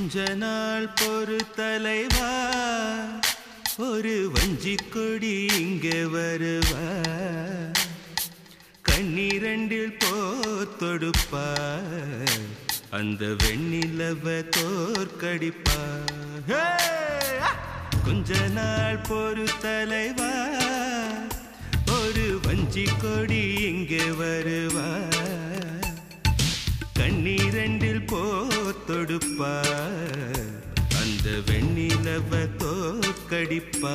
கொஞ்ச நாள் பொறு தலைவா ஒரு வஞ்சி கொடி இங்க வருவா கண்ணீரண்டில் போர் தொடுப்பா அந்த வெண்ணிலவ தோற்கடிப்பா ஹே! கொஞ்ச நாள் பொறு தலைவா ஒரு வஞ்சி கொடி இங்க வருவா கண்ணீரண்டில் போர் தொடுப்பா அந்த வெண்ணிலவ தோற்கடிப்பா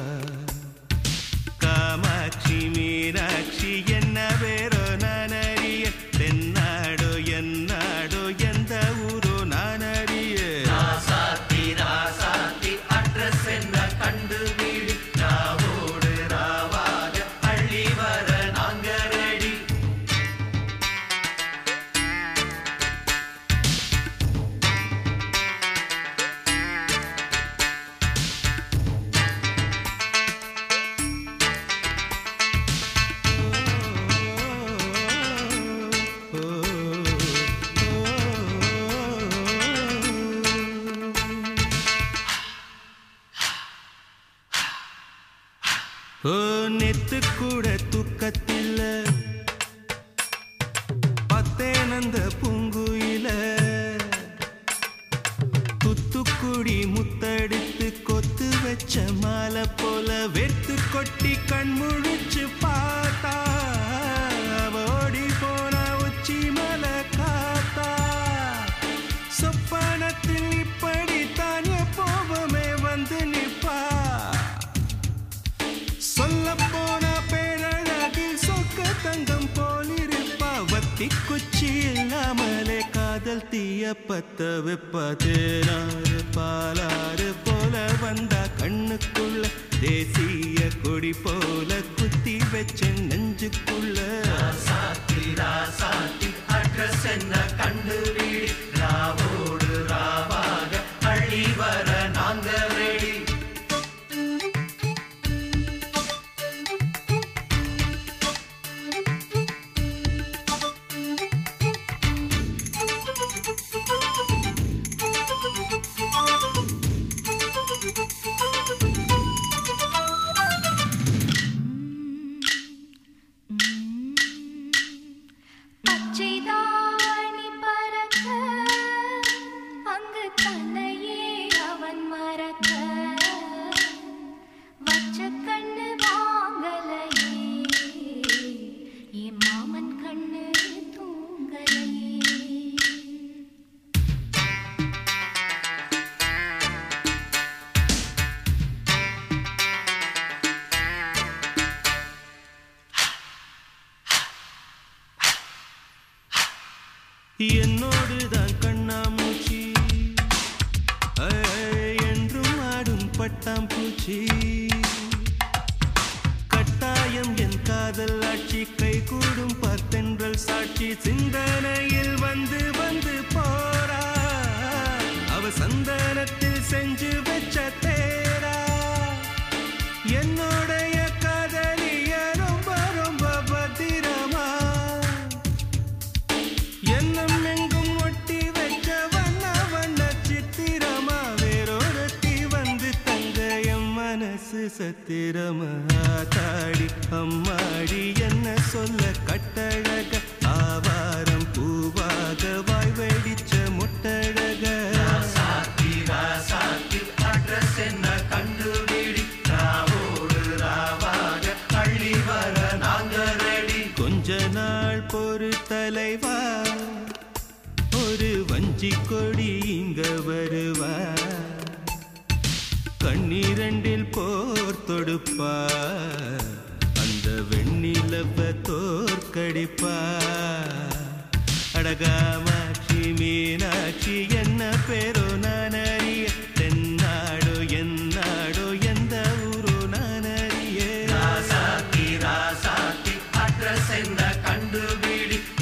காமாட்சி மீனாட்சி என்ன பேரோ நான் அறிய தென்னாடோ என்னாடோ எந்த ஊரோ நான் அறிய ராசாத்தி ராசாத்தி அட்ரஸ் என்ன கண்டுபிடி ராவோடு ராவாக அள்ளி வர நாங்க ரெடி ஓ நெத்து கூட தூக்கத்தில் பத்தேனந்த பூங்குயில துத்துக்குடி முத்தடித்து கொத்து வச்ச மாலை போல வெத்து கொட்டி கண் முழிச்சு பார்த்தா அவ ஓடி போன உச்சி மலை காத்தா சொப்பனத்தில் இப்படித்தான் எப்போவுமே வந்து நிப்பா சொல்ல போன பேரழகில் சொக்க தங்கம் போலிருப்பா வத்தி குச்சி இல்லாமலே காதல் தீய பத்த வெப்ப தேனாறு பாலாறு போல வந்தா கண்ணுக்குள்ள தேசிய கொடி போல குத்தி வச்ச நெஞ்சுக்குள்ள ராசாத்தி ராசாத்தி அட்ரஸ் என்ன கண்டுபிடி ராவோடு ராவாக அள்ளி வர நாங்க ரெடி பச்சைதாணி பறக்க அங்கு தன்னையே அவன் மறக்க வச்ச கண்ணு வாங்கலையே என் மாமன் கண்ணு தூங்கலையே என்னோடு தான் கண்ணாமூச்சி ஐ, என்றும் ஆடும் பட்டாம்பூச்சி கட்டாயம் என் காதல் ஆட்சி கை கூடும் பத்தென்றல் சாட்சி சிந்தனையில் வந்து வந்து போறா அவ சந்தனத்தில் செஞ்சு வச்ச தேரா என்னுடைய காதலிய ரொம்ப ரொம்ப பத்திரமா எண்ணம் எங்கும் ஒட்டி வைக்க வண்ண வண்ண சித்திரமா வேறொருத்தி வந்து தங்க என் மனசு சத்திரமா தாடி அம்மாடி என்ன சொல்ல கட்டழக ஆவாரம் பூவாக வாய் வெடிச்ச முட்டழக ராசாத்தி ராசாத்தி அட்ரஸ் என்ன கண்டுபிடி ராவோடு ராவாக அள்ளி வர நாங்க ரெடி கொஞ்ச நாள் பொறு தலைவா ஒரு வஞ்சி கொடி இங்க வருவா கண்ணீரண்டில் போர் தொடுப்பா அந்த வெண்ணிலவ தோற்கடிப்பா அடகாமாட்சி மீனாட்சி என்ன பேரோ நான் அறிய தென்னாடோ என்னாடோ எந்த ஊரோ நான் அறிய ராசாத்தி ராசாத்தி அட்ரஸ் என்ன கண்டுபிடி